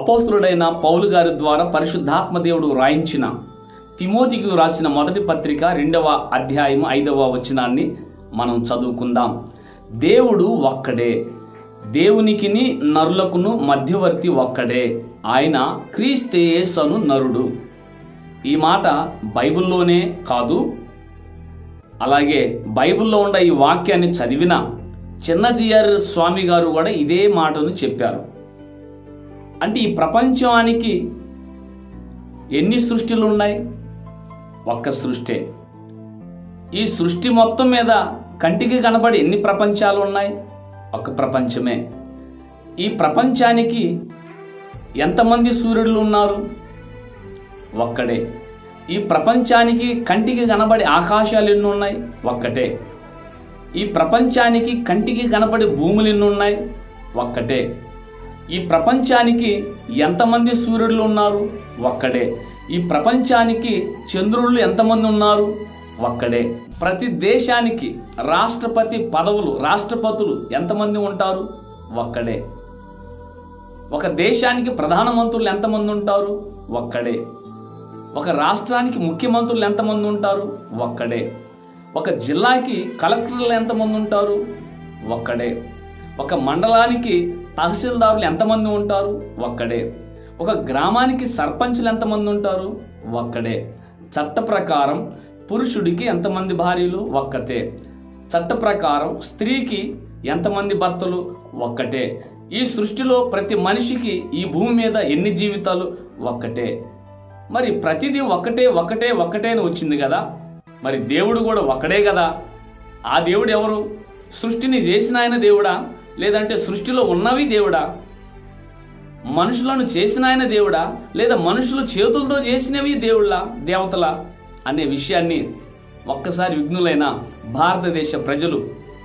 అపోస్తులుడైన పౌలు గారి ద్వారా పరిశుద్ధాత్మ దేవుడు రాయించిన తిమోతికి రాసిన మొదటి పత్రిక రెండవ అధ్యాయం ఐదవ వచనాన్ని మనం చదువుకుందాం దేవుడు ఒక్కడే దేవునికిని నరులకును మధ్యవర్తి ఒక్కడే ఆయన క్రీస్తేసను నరుడు ఈ మాట బైబిల్లోనే కాదు అలాగే బైబిల్లో ఉన్న ఈ వాక్యాన్ని చదివిన చిన్నజీఆర్ స్వామి గారు కూడా ఇదే మాటను చెప్పారు అంటే ఈ ప్రపంచానికి ఎన్ని సృష్టిలు ఉన్నాయి ఒక్క సృష్టే ఈ సృష్టి మొత్తం మీద కంటికి కనబడి ఎన్ని ప్రపంచాలు ఉన్నాయి ఒక ప్రపంచమే ఈ ప్రపంచానికి ఎంతమంది సూర్యుడులు ఉన్నారు ఒక్కడే ఈ ప్రపంచానికి కంటికి కనబడి ఆకాశాలు ఎన్ని ఉన్నాయి ఒక్కటే ఈ ప్రపంచానికి కంటికి కనబడి భూములు ఎన్ని ఉన్నాయి ఒక్కటే ఈ ప్రపంచానికి ఎంతమంది సూర్యుడులు ఉన్నారు ఒక్కడే ఈ ప్రపంచానికి చంద్రుళ్ళు ఎంతమంది ఉన్నారు ఒక్కడే ప్రతి దేశానికి రాష్ట్రపతి పదవులు రాష్ట్రపతులు ఎంతమంది ఉంటారు ఒక్కడే ఒక దేశానికి ప్రధానమంత్రులు ఎంతమంది ఉంటారు ఒక్కడే ఒక రాష్ట్రానికి ముఖ్యమంత్రులు ఎంతమంది ఉంటారు ఒక్కడే ఒక జిల్లాకి కలెక్టర్లు ఎంతమంది ఉంటారు ఒక్కడే ఒక మండలానికి తహసీల్దారులు ఎంతమంది ఉంటారు ఒక్కడే ఒక గ్రామానికి సర్పంచులు ఎంతమంది ఉంటారు ఒక్కడే చట్ట ప్రకారం పురుషుడికి ఎంతమంది భార్యలు ఒక్కతే చట్ట ప్రకారం స్త్రీకి ఎంతమంది భర్తలు ఒక్కటే ఈ సృష్టిలో ప్రతి మనిషికి ఈ భూమి మీద ఎన్ని జీవితాలు ఒక్కటే మరి ప్రతిదీ ఒకటే ఒకటే ఒకటే అని వచ్చింది కదా మరి దేవుడు కూడా ఒకడే కదా ఆ దేవుడు ఎవరు సృష్టిని చేసిన ఆయన దేవుడా లేదంటే సృష్టిలో ఉన్నవి దేవుడా మనుషులను చేసిన ఆయన దేవుడా లేదా మనుషులు చేతులతో చేసినవి దేవుళ్ళ దేవతలా అనే విషయాన్ని ఒక్కసారి విఘ్నులైన భారతదేశ ప్రజలు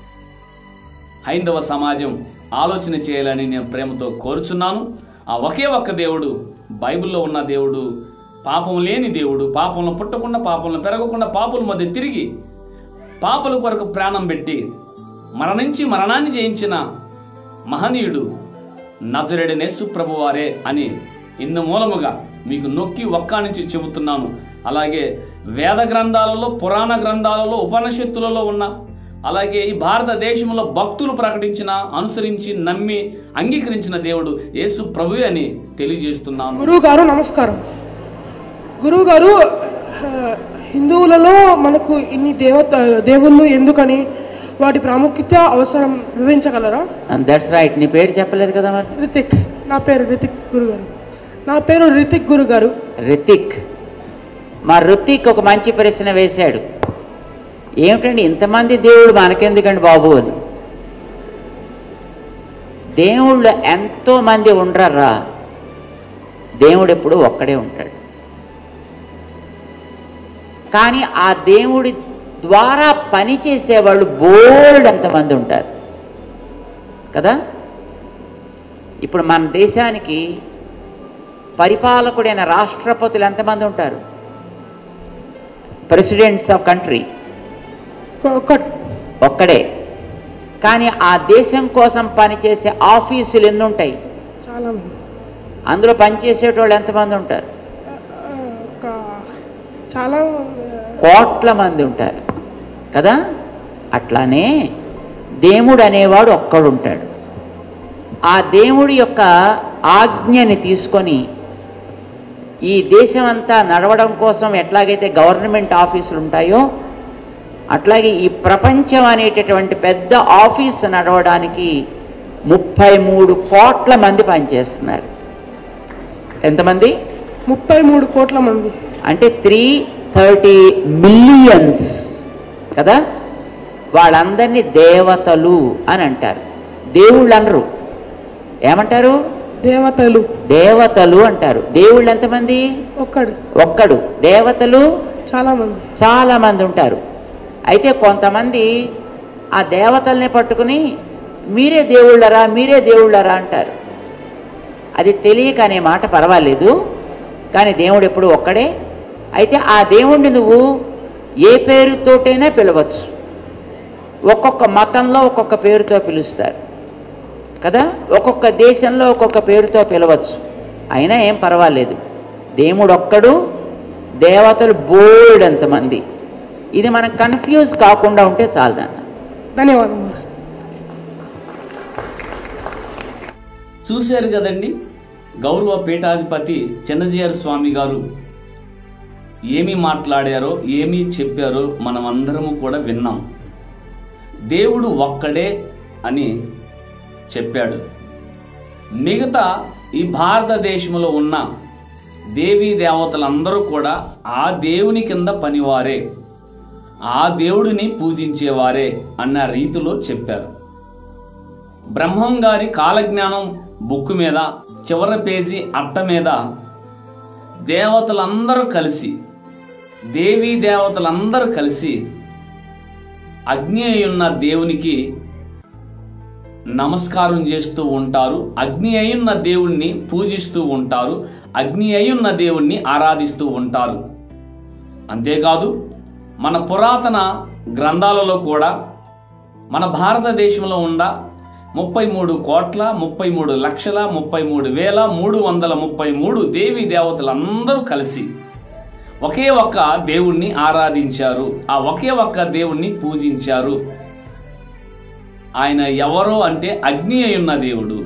హైందవ సమాజం ఆలోచన చేయాలని నేను ప్రేమతో కోరుచున్నాను ఆ ఒకే ఒక్క దేవుడు బైబిల్లో ఉన్న దేవుడు పాపం లేని దేవుడు పాపంలో పుట్టకుండా పాపంలో పెరగకుండా పాపుల మధ్య తిరిగి పాపల కొరకు ప్రాణం పెట్టి మరణించి మరణాన్ని జయించిన మహనీయుడు నజరేడు నేసుప్రభు వారే అని ఇన్న మూలముగా మీకు నొక్కి ఒక్క నుంచి చెబుతున్నాను అలాగే వేద గ్రంథాలలో పురాణ గ్రంథాలలో ఉపనిషత్తులలో ఉన్న అలాగే ఈ భారతదేశంలో భక్తులు ప్రకటించిన అనుసరించి నమ్మి అంగీకరించిన దేవుడు యేసు ప్రభు అని తెలియజేస్తున్నాను గురువు గారు నమస్కారం గురువు గారు ఆ, హిందువులలో మనకు ఇన్ని దేవత దేవుళ్ళు ఎందుకని వాటి ప్రాముఖ్యత అవసరం వివరించగలరా దట్స్ రైట్ నీ పేరు చెప్పలేదు కదా మరి రితిక్ నా పేరు రితిక్ గురు గారు నా పేరు రితిక్ గురు గారు రితిక్ మా రుతిక్ ఒక మంచి ప్రశ్న వేశాడు ఏమిటండి ఇంతమంది దేవుడు మనకెందుకండి బాబు అని దేవుళ్ళు ఎంతో మంది ఉండరా దేవుడు ఎప్పుడు ఒక్కడే ఉంటాడు కానీ ఆ దేవుడి ద్వారా పనిచేసేవాళ్ళు బోల్డ్ ఎంతమంది ఉంటారు కదా ఇప్పుడు మన దేశానికి పరిపాలకుడైన రాష్ట్రపతులు ఎంతమంది ఉంటారు ప్రెసిడెంట్స్ ఆఫ్ కంట్రీ ఒక- ఒక ఒక్కడే కానీ ఆ దేశం కోసం పనిచేసే ఆఫీసులు ఎన్ని ఉంటాయి చాలా మంది అందులో పనిచేసేటోళ్ళు ఎంతమంది ఉంటారు ఆ, ఒక చాలా కోట్ల మంది ఉంటారు కదా అట్లానే దేవుడు అనేవాడు ఒక్కడు ఉంటాడు ఆ దేవుడి యొక్క ఆజ్ఞని తీసుకొని ఈ దేశం అంతా నడవడం కోసం ఎట్లాగైతే గవర్నమెంట్ ఆఫీసులు ఉంటాయో అట్లాగే ఈ ప్రపంచం అనేటటువంటి పెద్ద ఆఫీస్ నడవడానికి ముప్పై మూడు కోట్ల మంది పనిచేస్తున్నారు ఎంతమంది ముప్పై మూడు కోట్ల మంది అంటే త్రీ థర్టీ మిలియన్స్ కదా వాళ్ళందరినీ దేవతలు అని అంటారు దేవుళ్ళు అనరు ఏమంటారు దేవతలు దేవతలు అంటారు దేవుళ్ళు ఎంతమంది ఒక్కడు ఒక్కడు దేవతలు చాలా మంది చాలా మంది ఉంటారు అయితే కొంతమంది ఆ దేవతల్ని పట్టుకుని మీరే దేవుళ్ళరా మీరే దేవుళ్ళరా అంటారు అది తెలియక అనే మాట పర్వాలేదు కానీ దేవుడు ఎప్పుడు ఒక్కడే అయితే ఆ దేవుణ్ణి నువ్వు ఏ పేరుతోటైనా పిలవచ్చు ఒక్కొక్క మతంలో ఒక్కొక్క పేరుతో పిలుస్తారు కదా ఒక్కొక్క దేశంలో ఒక్కొక్క పేరుతో పిలవచ్చు అయినా ఏం పర్వాలేదు దేవుడు ఒక్కడు దేవతలు బోల్డ్ అంతమంది ఇది మనం కన్ఫ్యూజ్ కాకుండా ఉంటే చాలు నాన్న ధన్యవాదములు చూశారు కదండి గౌరవ పీఠాధిపతి చిన్నజీయర్ స్వామి గారు ఏమి మాట్లాడారో ఏమి చెప్పారో మనం అందరము కూడా విన్నాం దేవుడు ఒక్కడే అని చెప్పాడు మిగతా ఈ భారతదేశంలో ఉన్న దేవీ దేవతలందరూ కూడా ఆ దేవుని కింద పనివారే ఆ దేవుడిని పూజించేవారే అన్న రీతిలో చెప్పారు బ్రహ్మం గారి కాలజ్ఞానం బుక్ మీద చివరి పేజీ అట్ట మీద దేవతలందరూ కలిసి దేవీ దేవతలందరూ కలిసి అగ్ని అయ్యున్న దేవునికి నమస్కారం చేస్తూ ఉంటారు అగ్ని అయ్యున్న దేవుణ్ణి పూజిస్తూ ఉంటారు అగ్ని అయ్యున్న దేవుణ్ణి ఆరాధిస్తూ ఉంటారు అంతేకాదు మన పురాతన గ్రంథాలలో కూడా మన భారతదేశంలో ఉన్న ముప్పై మూడు కోట్ల ముప్పై మూడు లక్షల ముప్పై మూడు వేల మూడు వందల ముప్పై మూడు దేవి దేవతలందరూ కలిసి ఒకే ఒక్క దేవుణ్ణి ఆరాధించారు ఆ ఒకే ఒక్క దేవుణ్ణి పూజించారు ఆయన ఎవరో అంటే అగ్ని అయున్న దేవుడు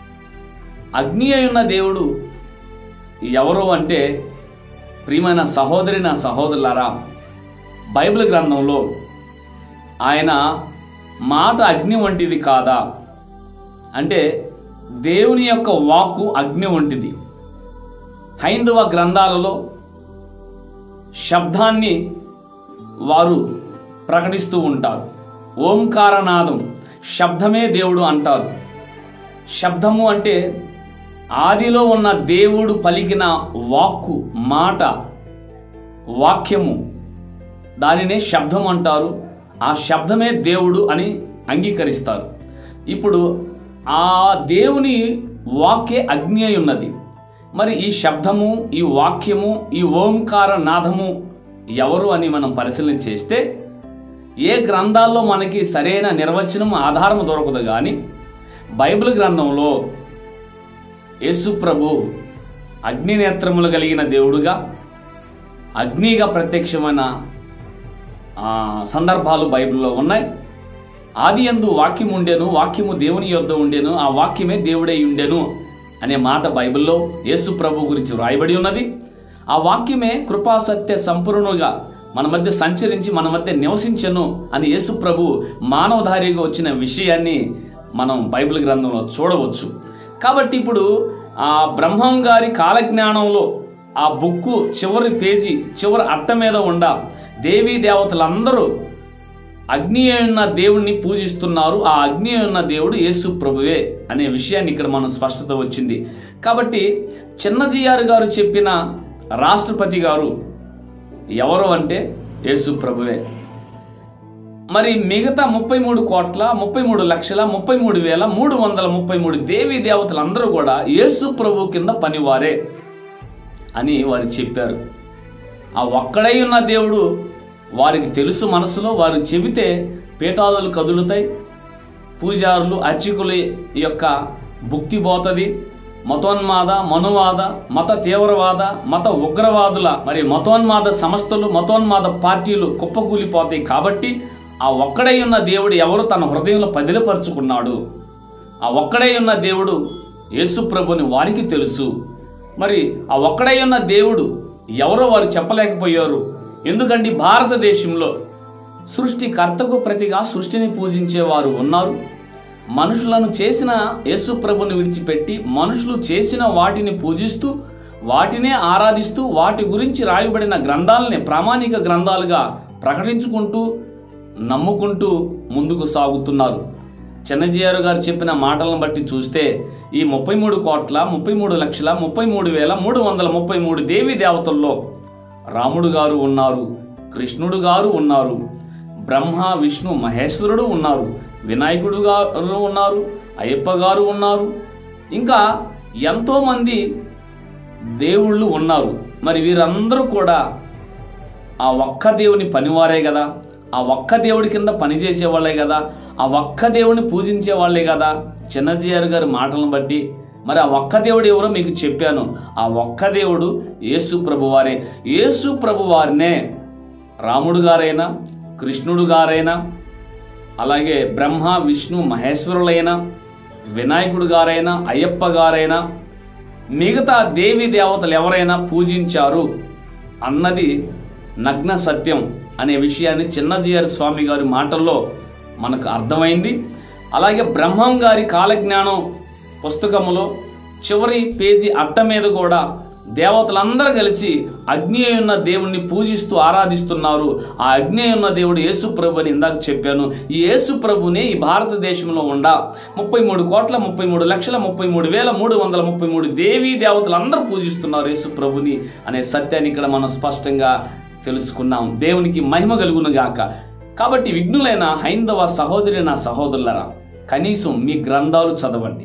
అగ్ని అయున్న దేవుడు ఎవరు అంటే ప్రియమైన సహోదరి నా సహోదరులారా బైబిల్ గ్రంథంలో ఆయన మాట అగ్ని వంటిది కాదా అంటే దేవుని యొక్క వాక్కు అగ్ని వంటిది హైందవ గ్రంథాలలో శబ్దాన్ని వారు ప్రకటిస్తూ ఉంటారు ఓంకారనాదం శబ్దమే దేవుడు అంటారు శబ్దము అంటే ఆదిలో ఉన్న దేవుడు పలికిన వాక్కు మాట వాక్యము దానినే శబ్దం అంటారు ఆ శబ్దమే దేవుడు అని అంగీకరిస్తారు ఇప్పుడు ఆ దేవుని వాక్యే అగ్ని అయి ఉన్నది మరి ఈ శబ్దము ఈ వాక్యము ఈ ఓంకార నాదము ఎవరు అని మనం పరిశీలన చేస్తే ఏ గ్రంథాల్లో మనకి సరైన నిర్వచనం ఆధారం దొరకదు కానీ బైబిల్ గ్రంథంలో యేసు ప్రభు అగ్ని నేత్రములు కలిగిన దేవుడుగా అగ్నిగా ప్రత్యక్షమైన ఆ, సందర్భాలు బైబిల్లో ఉన్నాయి ఆది ఎందు వాక్యం ఉండెను వాక్యము దేవుని యొద్ద ఉండెను ఆ వాక్యమే దేవుడై ఉండెను అనే మాట బైబిల్లో యేసు ప్రభు గురించి వ్రాయబడి ఉన్నది ఆ వాక్యమే కృపా సత్య సంపూర్ణుగా మన మధ్య సంచరించి మన మధ్య నివసించెను అని యేసు ప్రభు మానవధారిగా వచ్చిన విషయాన్ని మనం బైబిల్ గ్రంథంలో చూడవచ్చు కాబట్టి ఇప్పుడు ఆ బ్రహ్మం గారి కాలజ్ఞానంలో ఆ బుక్కు చివరి పేజీ చివరి అట్ట మీద ఉండ దేవీ దేవతలందరూ అగ్ని అయిన దేవుణ్ణి పూజిస్తున్నారు ఆ అగ్ని అయిన దేవుడు యేసు ప్రభువే అనే విషయాన్ని ఇక్కడ మనం స్పష్టత వచ్చింది కాబట్టి చిన్నజీఆర్ గారు చెప్పిన రాష్ట్రపతి గారు ఎవరు అంటే యేసు ప్రభువే మరి మిగతా ముప్పై మూడు కోట్ల ముప్పై మూడు లక్షల ముప్పై మూడు వేల మూడు వందల ముప్పై మూడు దేవీ దేవతలందరూ కూడా యేసు ప్రభు కింద పనివారే అని వారు చెప్పారు ఆ ఒక్కడై ఉన్న దేవుడు వారికి తెలుసు మనసులో వారు చెబితే పీఠాదులు కదులుతాయి పూజారులు అర్చకుల యొక్క భుక్తి పోతుంది మతోన్మాద మనువాద మత తీవ్రవాద మత ఉగ్రవాదుల మరి మతోన్మాద సంస్థలు మతోన్మాద పార్టీలు కుప్పకూలిపోతాయి కాబట్టి ఆ ఒక్కడై ఉన్న దేవుడు ఎవరు తన హృదయంలో పదిలపరుచుకున్నాడు ఆ ఒక్కడై ఉన్న దేవుడు యేసు ప్రభుని వారికి తెలుసు మరి ఆ ఒక్కడై ఉన్న దేవుడు ఎవరో వారు చెప్పలేకపోయారు ఎందుకంటే భారతదేశంలో సృష్టికర్తకు ప్రతిగా సృష్టిని పూజించే వారు ఉన్నారు మనుషులను చేసిన యేసు ప్రభుని విడిచిపెట్టి మనుషులు చేసిన వాటిని పూజిస్తూ వాటినే ఆరాధిస్తూ వాటి గురించి రాయబడిన గ్రంథాలని ప్రామాణిక గ్రంథాలుగా ప్రకటించుకుంటూ నమ్ముకుంటూ ముందుకు సాగుతున్నారు చిన్నజీఆర్ గారు చెప్పిన మాటలను బట్టి చూస్తే ఈ ముప్పై మూడు కోట్ల ముప్పై మూడు లక్షల ముప్పై మూడు వేల మూడు వందల ముప్పై మూడు దేవీ దేవతల్లో రాముడు గారు ఉన్నారు కృష్ణుడు గారు ఉన్నారు బ్రహ్మ విష్ణు మహేశ్వరుడు ఉన్నారు వినాయకుడు గారు ఉన్నారు అయ్యప్ప గారు ఉన్నారు ఇంకా ఎంతోమంది దేవుళ్ళు ఉన్నారు మరి వీరందరూ కూడా ఆ ఒక్క దేవుని పనివారే కదా ఆ ఒక్క దేవుడి కింద పనిచేసే వాళ్ళే కదా ఆ ఒక్క దేవుని పూజించే వాళ్ళే కదా చిన్నజీఆర్ గారి మాటలను బట్టి మరి ఆ ఒక్క దేవుడు ఎవరో మీకు చెప్పాను ఆ ఒక్క దేవుడు యేసు ప్రభువారే యేసు ప్రభువారినే రాముడు గారైనా కృష్ణుడు గారైనా అలాగే బ్రహ్మ విష్ణు మహేశ్వరులైన వినాయకుడు గారైనా అయ్యప్ప గారైనా మిగతా దేవి దేవతలు ఎవరైనా పూజించారు అన్నది నగ్న సత్యం అనే విషయాన్ని చిన్నజీఆర్ స్వామి గారి మాటల్లో మనకు అర్థమైంది అలాగే బ్రహ్మం గారి కాలజ్ఞానం పుస్తకములో చివరి పేజీ అట్ట మీద కూడా దేవతలందరూ కలిసి అగ్ని అయి ఉన్న దేవుణ్ణి పూజిస్తూ ఆరాధిస్తున్నారు ఆ అగ్ని అయి ఉన్న దేవుడు యేసు ప్రభు అని ఇందాక చెప్పాను ఈ యేసు ప్రభునే ఈ భారతదేశంలో ఉండ ముప్పై మూడు కోట్ల ముప్పై మూడు లక్షల ముప్పై మూడు వేల మూడు వందల ముప్పై మూడు దేవీ దేవతలు అందరూ పూజిస్తున్నారు యేసు ప్రభుని అనే సత్యాన్ని ఇక్కడ మనం స్పష్టంగా తెలుసుకున్నాం దేవునికి మహిమ కలుగును గాక కాబట్టి విఘ్నులైన హైందవ సహోదరి నా సహోదరులరా కనీసం మీ గ్రంథాలు చదవండి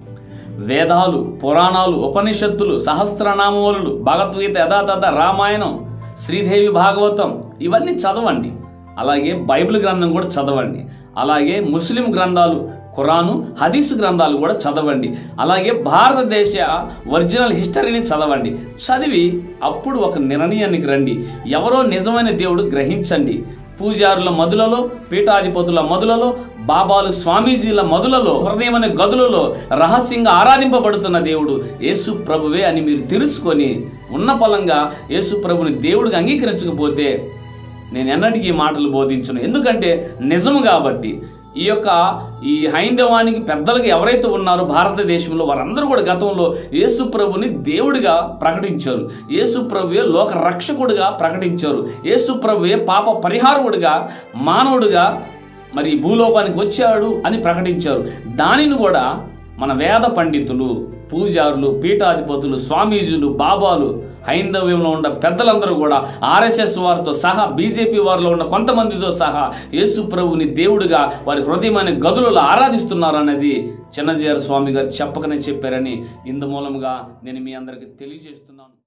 వేదాలు పురాణాలు ఉపనిషత్తులు సహస్రనామములు భగవద్గీత యథాతథ రామాయణం శ్రీదేవి భాగవతం ఇవన్నీ చదవండి అలాగే బైబిల్ గ్రంథం కూడా చదవండి అలాగే ముస్లిం గ్రంథాలు ఖురాను హదీసు గ్రంథాలు కూడా చదవండి అలాగే భారతదేశ ఒరిజినల్ హిస్టరీని చదవండి చదివి అప్పుడు ఒక నిర్ణయానికి రండి ఎవరో నిజమైన దేవుడు గ్రహించండి పూజారుల మధులలో పీఠాధిపతుల మధులలో బాబాలు స్వామీజీల మధులలో హృదయమనే గదులలో రహస్యంగా ఆరాధింపబడుతున్న దేవుడు యేసు ప్రభువే అని మీరు తెలుసుకొని ఉన్న పలంగా యేసు ప్రభుని దేవుడికి అంగీకరించకపోతే నేను ఎన్నటికీ ఈ మాటలు బోధించను ఎందుకంటే నిజము కాబట్టి ఈ యొక్క ఈ హైందవానికి పెద్దలుగా ఎవరైతే ఉన్నారో భారతదేశంలో వారందరూ కూడా గతంలో యేసు ప్రభుని దేవుడిగా ప్రకటించారు యేసు ప్రభువే లోక రక్షకుడిగా ప్రకటించారు యేసు ప్రభువే పాప పరిహారకుడిగా మానవుడిగా మరి ఈ భూలోకానికి వచ్చాడు అని ప్రకటించారు దానిని కూడా మన వేద పండితులు పూజారులు పీఠాధిపతులు స్వామీజీలు బాబాలు హైందవ్యంలో ఉన్న పెద్దలందరూ కూడా ఆర్ఎస్ఎస్ వారితో సహా బీజేపీ వారిలో ఉన్న కొంతమందితో సహా యేసు ప్రభుని దేవుడిగా వారి హృదయమైన గదులలో ఆరాధిస్తున్నారు అనేది చిన్నజీఆర్ స్వామి గారు చెప్పకనే చెప్పారని ఇందు మూలంగా నేను మీ అందరికీ తెలియజేస్తున్నాను